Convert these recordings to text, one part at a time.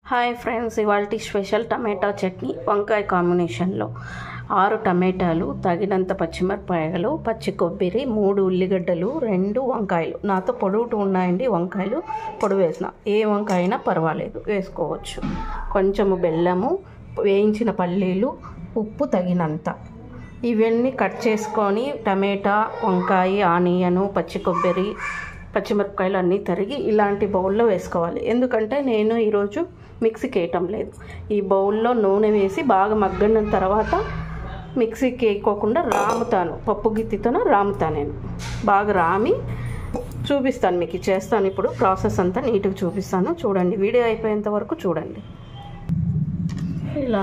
hi friends ఇవాళ special tomato chutney వంకాయ కాంబినేషన్లో ఆరు టమాటాలు తగినంత పచ్చిమిరపకాయలు పచ్చి కొబ్బరి మూడు ఉల్లిగడ్డలు రెండు వంకాయలు నాతో పొడుగుటు ఉన్నాయండి వంకాయలు పొడుగు వేసిన ఏ వంకాయ అయినా పర్వాలేదు వేసుకోవచ్చు కొంచెము బెల్లము వేయించిన పల్లీలు ఉప్పు తగినంత ఇవన్నీ కట్ చేసుకొని టమాటా వంకాయ ఆనియను పచ్చి కొబ్బరి పచ్చిమిరపకాయలు అన్నీ తరిగి ఇలాంటి బౌల్లో వేసుకోవాలి ఎందుకంటే నేను ఈరోజు మిక్సీకి వేయటం లేదు ఈ బౌల్లో నూనె వేసి బాగా మగ్గన తర్వాత మిక్సీకి వేయకోకుండా రాముతాను పప్పు గిత్తితోనే రాముతాను నేను బాగా రామి చూపిస్తాను మీకు చేస్తాను ఇప్పుడు ప్రాసెస్ అంతా నీట్గా చూపిస్తాను చూడండి వీడియో అయిపోయేంత వరకు చూడండి ఇలా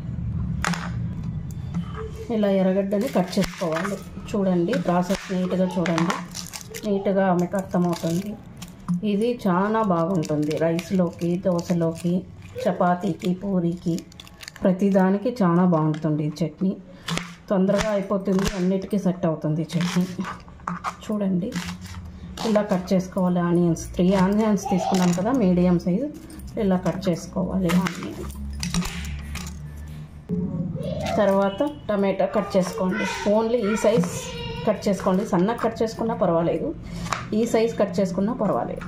ఇలా ఎర్రగడ్డని కట్ చేసుకోవాలి చూడండి ప్రాసెస్ నీట్గా చూడండి నీట్గా మీకు అర్థమవుతుంది ఇది చాలా బాగుంటుంది రైస్లోకి దోశలోకి చపాతీకి పూరీకి ప్రతిదానికి చాలా బాగుంటుంది ఈ చట్నీ తొందరగా అయిపోతుంది అన్నిటికీ సెట్ అవుతుంది ఈ చట్నీ చూడండి ఇలా కట్ చేసుకోవాలి ఆనియన్స్ త్రీ ఆనియన్స్ తీసుకున్నాను కదా మీడియం సైజ్ ఇలా కట్ చేసుకోవాలి ఆనియన్ తర్వాత టమాటా కట్ చేసుకోండి ఓన్లీ ఈ సైజ్ కట్ చేసుకోండి సన్నగా కట్ చేసుకున్నా పర్వాలేదు ఈ సైజ్ కట్ చేసుకున్నా పర్వాలేదు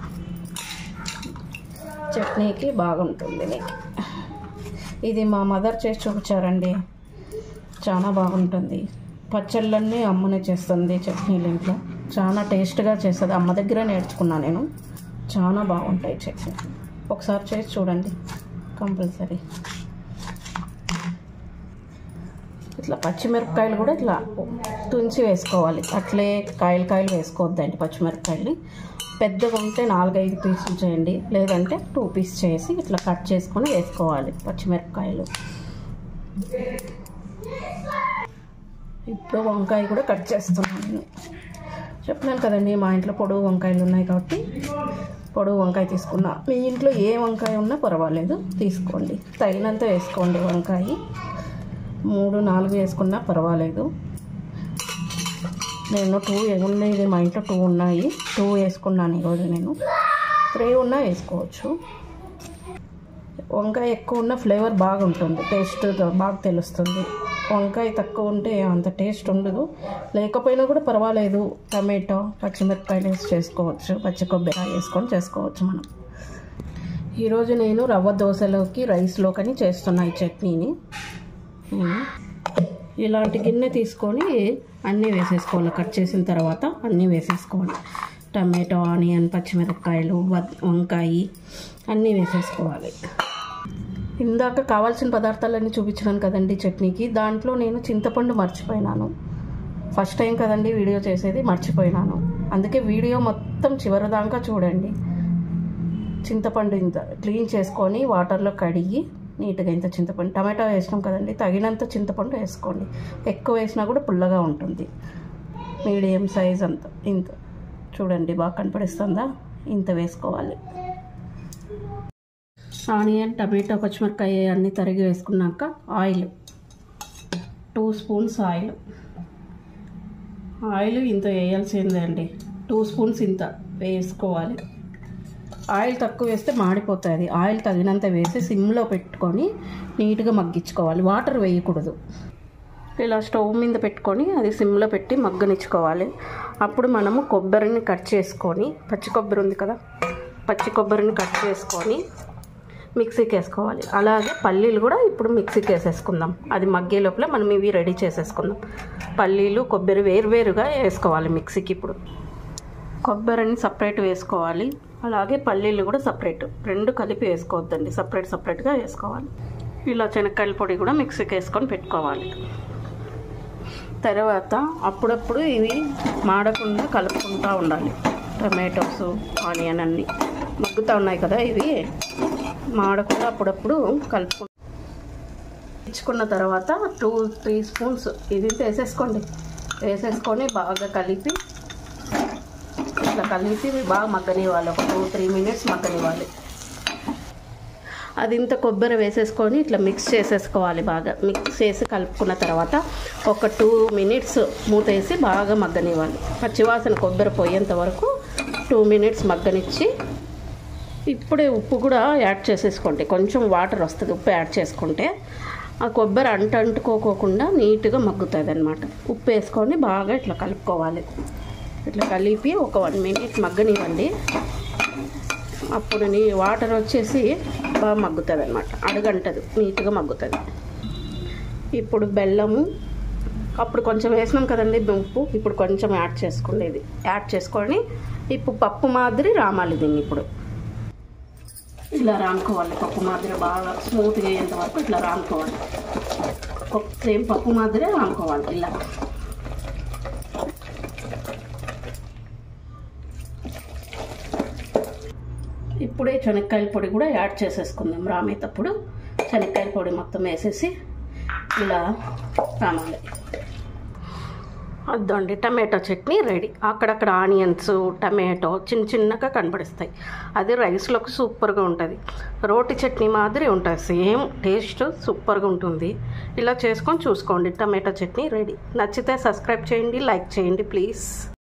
చట్నీకి బాగుంటుంది మీకు ఇది మా మదర్ చేసి చూపించారండి చాలా బాగుంటుంది పచ్చళ్ళన్నీ అమ్మనే చేస్తుంది చట్నీలు ఇంట్లో చాలా టేస్ట్గా చేస్తుంది అమ్మ దగ్గర నేర్చుకున్నాను నేను చాలా బాగుంటాయి చట్నీ ఒకసారి చేసి చూడండి కంపల్సరీ ఇట్లా పచ్చిమిరపకాయలు కూడా ఇట్లా తుంచి వేసుకోవాలి అట్లే కాయలు కాయలు వేసుకోవద్దండి పచ్చిమిరపకాయలు పెద్దగా ఉంటే నాలుగైదు పీసులు చేయండి లేదంటే టూ పీస్ చేసి ఇట్లా కట్ చేసుకొని వేసుకోవాలి పచ్చిమిరపకాయలు ఇప్పుడు వంకాయ కూడా కట్ చేస్తున్నాను నేను చెప్పినాను కదండి మా ఇంట్లో పొడవు వంకాయలు ఉన్నాయి కాబట్టి పొడవు వంకాయ తీసుకున్నా మీ ఇంట్లో ఏ వంకాయ ఉన్నా పర్వాలేదు తీసుకోండి తగినంత వేసుకోండి వంకాయ మూడు నాలుగు వేసుకున్నా పర్వాలేదు నేను టూ ఉన్నాయి మా ఇంట్లో టూ ఉన్నాయి టూ వేసుకున్నాను ఈరోజు నేను త్రీ ఉన్నా వేసుకోవచ్చు వంకాయ ఎక్కువ ఉన్న ఫ్లేవర్ బాగుంటుంది టేస్ట్ బాగా తెలుస్తుంది వంకాయ తక్కువ ఉంటే అంత టేస్ట్ ఉండదు లేకపోయినా కూడా పర్వాలేదు టమాటో పచ్చిమిరపకాయలు వేసి చేసుకోవచ్చు పచ్చి కొబ్బరి వేసుకొని చేసుకోవచ్చు మనం ఈరోజు నేను రవ్వ దోశలోకి రైస్లోకని చేస్తున్నా ఈ చట్నీని ఇలాంటి గిన్నె తీసుకొని అన్నీ వేసేసుకోవాలి కట్ చేసిన తర్వాత అన్నీ వేసేసుకోవాలి టమాటో ఆనియన్ పచ్చిమిరపకాయలు వంకాయ అన్నీ వేసేసుకోవాలి ఇందాక కావాల్సిన పదార్థాలన్నీ చూపించినాను కదండి చట్నీకి దాంట్లో నేను చింతపండు మర్చిపోయినాను ఫస్ట్ టైం కదండి వీడియో చేసేది మర్చిపోయినాను అందుకే వీడియో మొత్తం చివరిదాకా చూడండి చింతపండు ఇంత క్లీన్ చేసుకొని వాటర్లో కడిగి నీట్గా ఇంత చింతపండు టమాటా వేసినాం కదండి తగినంత చింతపండు వేసుకోండి ఎక్కువ వేసినా కూడా పుల్లగా ఉంటుంది మీడియం సైజ్ అంత ఇంత చూడండి బాగా కనపడిస్తుందా ఇంత వేసుకోవాలి ఆనియన్ టమాటో పచ్చిమిరపకాయ అన్నీ తరిగి వేసుకున్నాక oil two spoons oil oil ఇంత వేయాల్సిందే అండి టూ స్పూన్స్ ఇంత వేసుకోవాలి ఆయిల్ తక్కువ వేస్తే మాడిపోతుంది ఆయిల్ తగినంత వేసి సిమ్లో పెట్టుకొని నీట్గా మగ్గించుకోవాలి వాటర్ వేయకూడదు ఇలా స్టవ్ మీద పెట్టుకొని అది సిమ్లో పెట్టి మగ్గనిచ్చుకోవాలి అప్పుడు మనము కొబ్బరిని కట్ చేసుకొని పచ్చి కొబ్బరి ఉంది కదా పచ్చి కొబ్బరిని కట్ చేసుకొని మిక్సీకి వేసుకోవాలి అలాగే పల్లీలు కూడా ఇప్పుడు మిక్సీకి వేసేసుకుందాం అది మగ్గే లోపల మనం ఇవి రెడీ చేసేసుకుందాం పల్లీలు కొబ్బరి వేరువేరుగా వేసుకోవాలి మిక్సీకి ఇప్పుడు కొబ్బరిని సపరేట్ వేసుకోవాలి అలాగే పల్లీలు కూడా సపరేట్ రెండు కలిపి వేసుకోవద్దండి సపరేట్ సపరేట్గా వేసుకోవాలి ఇలా శనక్కాయల పొడి కూడా మిక్సీకి వేసుకొని పెట్టుకోవాలి తర్వాత అప్పుడప్పుడు ఇవి మాడకుండా కలుపుకుంటూ ఉండాలి టమాటోస్ ఆనియన్ అన్నీ మగ్గుతూ ఉన్నాయి కదా ఇవి మాడకుండా అప్పుడప్పుడు కలుపుకు ఇచ్చుకున్న తర్వాత టూ త్రీ స్పూన్స్ ఇది వేసేసుకోండి వేసేసుకొని బాగా కలిపి ఇట్లా కలిపి బాగా మగ్గనివ్వాలి ఒక టూ త్రీ మినిట్స్ మగ్గనివ్వాలి అది ఇంత కొబ్బరి వేసేసుకొని ఇట్లా మిక్స్ చేసేసుకోవాలి బాగా మిక్స్ చేసి కలుపుకున్న తర్వాత ఒక టూ మినిట్స్ మూతేసి బాగా మగ్గనివ్వాలి పచ్చివాసన కొబ్బరి పోయేంత వరకు టూ మినిట్స్ మగ్గనిచ్చి ఇప్పుడే ఉప్పు కూడా యాడ్ చేసేసుకోండి కొంచెం వాటర్ వస్తుంది ఉప్పు యాడ్ చేసుకుంటే ఆ కొబ్బరి అంట అంటుకోకుండా నీట్గా మగ్గుతుంది అనమాట ఉప్పు వేసుకొని బాగా ఇట్లా కలుపుకోవాలి ఇట్లా కలిపి ఒక వన్ మినిట్ మగ్గనివ్వండి అప్పుడు నీ వాటర్ వచ్చేసి బాగా మగ్గుతుంది అనమాట అడుగంటది నీట్గా మగ్గుతుంది ఇప్పుడు బెల్లము అప్పుడు కొంచెం వేసినాం కదండి ఉప్పు ఇప్పుడు కొంచెం యాడ్ చేసుకోండి ఇది యాడ్ చేసుకొని ఇప్పుడు పప్పు మాదిరి రామాలి దీన్ని ఇప్పుడు ఇలా రాముకోవాలి పప్పు మాదిరి బాగా స్మూత్గా అయ్యేంత వరకు ఇట్లా రాముకోవాలి సేమ్ పప్పు మాదిరే రాముకోవాలి ఇలా ఇప్పుడే శనక్కాయల పొడి కూడా యాడ్ చేసేసుకుందాం రామేటప్పుడు శనక్కాయల పొడి మొత్తం వేసేసి ఇలా రామాలి అద్దండి టమాటో చట్నీ రెడీ అక్కడక్కడ ఆనియన్స్ టమాటో చిన్న చిన్నగా కనబడిస్తాయి అది రైస్లోకి సూపర్గా ఉంటుంది రోటి చట్నీ మాదిరి ఉంటుంది సేమ్ టేస్ట్ సూపర్గా ఉంటుంది ఇలా చేసుకొని చూసుకోండి టమాటో చట్నీ రెడీ నచ్చితే సబ్స్క్రైబ్ చేయండి లైక్ చేయండి ప్లీజ్